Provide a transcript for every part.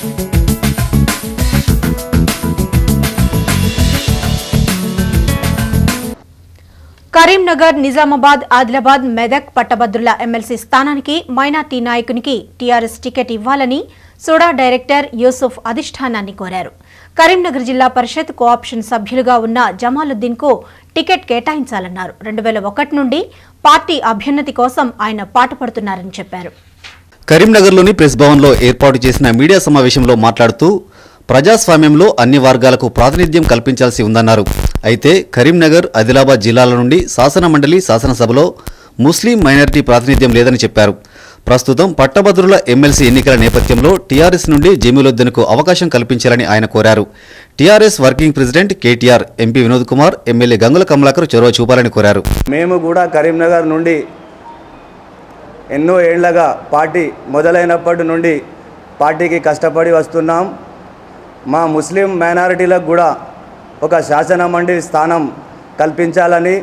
కరీంనగర్ నిజామాబాద్ ఆదిలాబాద్ మెదక్ పట్టభద్రుల ఎమ్మెల్సీ స్థానానికి మైనార్టీ నాయకునికి టీఆర్ఎస్ టికెట్ ఇవ్వాలని సుడా డైరెక్టర్ యూసుఫ్ అధిష్టానాన్ని కోరారు కరీంనగర్ జిల్లా పరిషత్ కోఆప్షన్ సభ్యులుగా ఉన్న జమాలుద్దీన్ కు టికెట్ కేటాయించాలన్నారు రెండు వేల ఒకటి నుండి పార్టీ అభ్యున్నతి కోసం ఆయన పాటుపడుతున్నారని చెప్పారు కరీంనగర్లోని ప్రెస్ భవన్లో ఏర్పాటు చేసిన మీడియా సమావేశంలో మాట్లాడుతూ ప్రజాస్వామ్యంలో అన్ని వర్గాలకు ప్రాతినిధ్యం కల్పించాల్సి ఉందన్నారు అయితే కరీంనగర్ ఆదిలాబాద్ జిల్లాల నుండి శాసన మండలి శాసనసభలో ముస్లిం మైనారిటీ ప్రాతినిధ్యం లేదని చెప్పారు ప్రస్తుతం పట్టభద్రుల ఎమ్మెల్సీ ఎన్నికల నేపథ్యంలో టీఆర్ఎస్ నుండి జమీలుద్దీన్కు అవకాశం కల్పించాలని ఆయన కోరారు TRS working president KTR MP Vinod Kumar MLA Gangula Kamalakar చొరవ చూపాలని కోరారు మేము కూడా కరీంనగర్ నుండి ఎన్నో ఏళ్లగా పార్టీ మొదలైనప్పటి నుండి పార్టీకి కష్టపడి వస్తున్నాం మా ముస్లిం మైనారిటీలకు కూడా ఒక శాసన మండలి స్థానం కల్పించాలని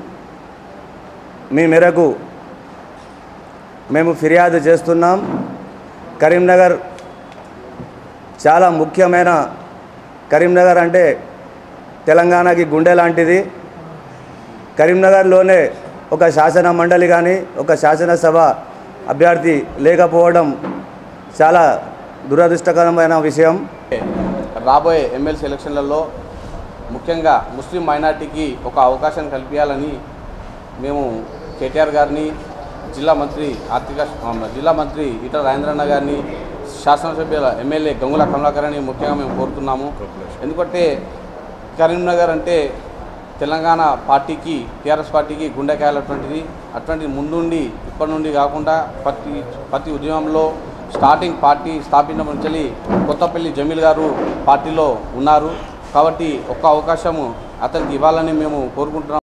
మీ మేరకు మేము ఫిర్యాదు చేస్తున్నాం కరీంనగర్ చాలా ముఖ్యమైన కరీంనగర్ అంటే తెలంగాణకి గుండె లాంటిది కరీంనగర్లోనే ఒక శాసన మండలి కానీ ఒక శాసనసభ అభ్యర్థి లేకపోవడం చాలా దురదృష్టకరమైన విషయం రాబోయే ఎమ్మెల్సీ ఎలక్షన్లలో ముఖ్యంగా ముస్లిం మైనార్టీకి ఒక అవకాశం కల్పించాలని మేము కేటీఆర్ గారిని జిల్లా మంత్రి ఆర్థిక జిల్లా మంత్రి ఈటల రాజేంద్రన్న గారిని శాసనసభ్యుల ఎమ్మెల్యే గంగుల కమలాకర్ అని ముఖ్యంగా మేము కోరుతున్నాము ఎందుకంటే కరీంనగర్ అంటే తెలంగాణ పార్టీకి టీఆర్ఎస్ పార్టీకి గుండెకాయలు అటువంటిది అటువంటి ముందుండి ఇప్పటి నుండి కాకుండా ప్రతి ప్రతి ఉద్యమంలో స్టార్టింగ్ పార్టీ స్థాపించడం నుంచి కొత్తపల్లి జమీల్ గారు పార్టీలో ఉన్నారు కాబట్టి ఒక్క అవకాశము అతనికి ఇవ్వాలని మేము కోరుకుంటున్నాం